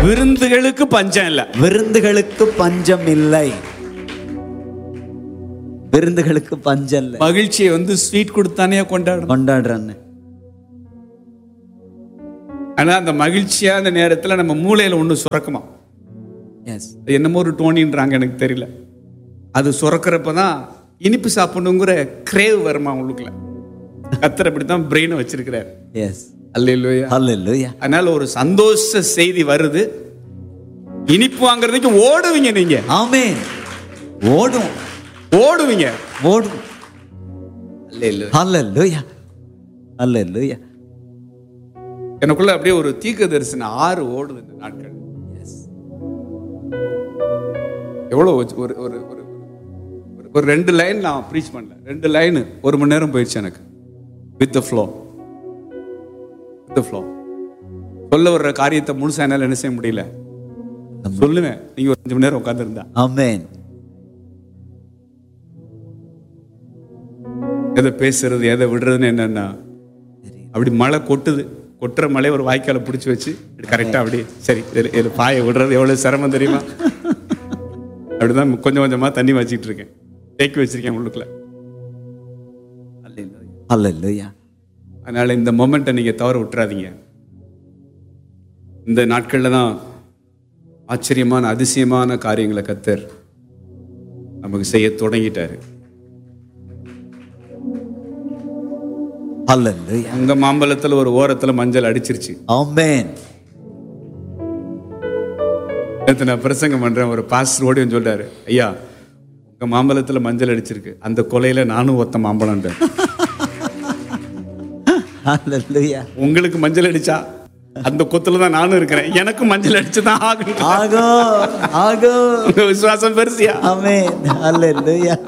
விருந்துகளுக்கு பஞ்சம் இல்ல விருந்துகளுக்கு பஞ்சம் இல்லை விருந்துகளுக்கு பஞ்சம் இல்லை மகிழ்ச்சியை வந்து ஸ்வீட் கொடுத்தானே கொண்டாடணும் கொண்டாடுறேன்னு ஆனா அந்த மகிழ்ச்சியான நேரத்துல நம்ம மூளையில ஒண்ணு சுரக்குமா எஸ் அது என்னமோ ஒரு டோனின்றாங்க எனக்கு தெரியல அது சுரக்கிறப்ப தான் இனிப்பு சாப்பிடணுங்கிற கிரேவ் வருமா உங்களுக்குள்ள கத்தர் அப்படித்தான் பிரெயினை வச்சிருக்கிறார் எஸ் அல்லையா ஹalleluya அதனால ஒரு சந்தோஷ செய்தி வருது இனிப்பு வாங்குறதுக்கு ஓடுவீங்க நீங்க ஆமென் ஓடும் ஓடுவீங்க ஓடும் ஹalleluya ஹalleluya எனக்குள்ள அப்படியே ஒரு தீர்க்க தரிசன ஆறு ஓடுது இந்த நாட்கள் எஸ் எவ்வளோ ஒரு ஒரு ஒரு ஒரு- ஒரு ரெண்டு லைன் நான் ப்ரீச் பண்ணல ரெண்டு லைன் ஒரு மணி நேரம் போயிடுச்சு எனக்கு வித் ஃப்ளோ வித் ஃப்ளோ சொல்ல வர்ற காரியத்தை முழுசா என்னால என்ன செய்ய முடியல சொல்லுவேன் நீங்க ஒரு அஞ்சு மணி நேரம் உட்காந்துருந்தா ஆமென் எதை பேசுறது எதை விடுறதுன்னு என்னன்னா அப்படி மழை கொட்டுது கொட்டுற மழை ஒரு வாய்க்கால பிடிச்சி வச்சு கரெக்டாக அப்படி சரி இது- இது பாயை விடுறது எவ்வளோ சிரமம் தெரியுமா அப்படிதான் கொஞ்சம் கொஞ்சமா தண்ணி வச்சுக்கிட்டு இருக்கேன் தேக்கி வச்சிருக்கேன் உள்ளுக்குள்ள ஹalleluya அதனால இந்த மொமெண்ட்டை நீங்க தவற விட்டுறாதீங்க இந்த நாட்கள்ல தான் ஆச்சரியமான அதிசயமான காரியங்களை கத்தர் நமக்கு செய்ய தொடங்கிட்டாரு ஹalleluya உங்க மாம்பழத்துல ஒரு ஓரத்துல மஞ்சள் அடிச்சிருச்சு ஆமென் நேத்து நான் பிரசங்கம் பண்றேன் ஒரு பாஸ்டர் ஓடி வந்து சொல்றாரு ஐயா உங்க மாம்பழத்துல மஞ்சள் அடிச்சிருக்கு அந்த கொலையில நானும் ஒத்த மாம்பழம் ஹalleluya உங்களுக்கு மஞ்சள் அடிச்சா அந்த கொத்துல தான் நானும் இருக்கிறேன் எனக்கும் மஞ்சள் அடிச்சு தான் ஆகணும் ஆகோ ஆகோ உங்க விசுவாசம் பெருசியா ஆமென் ஹalleluya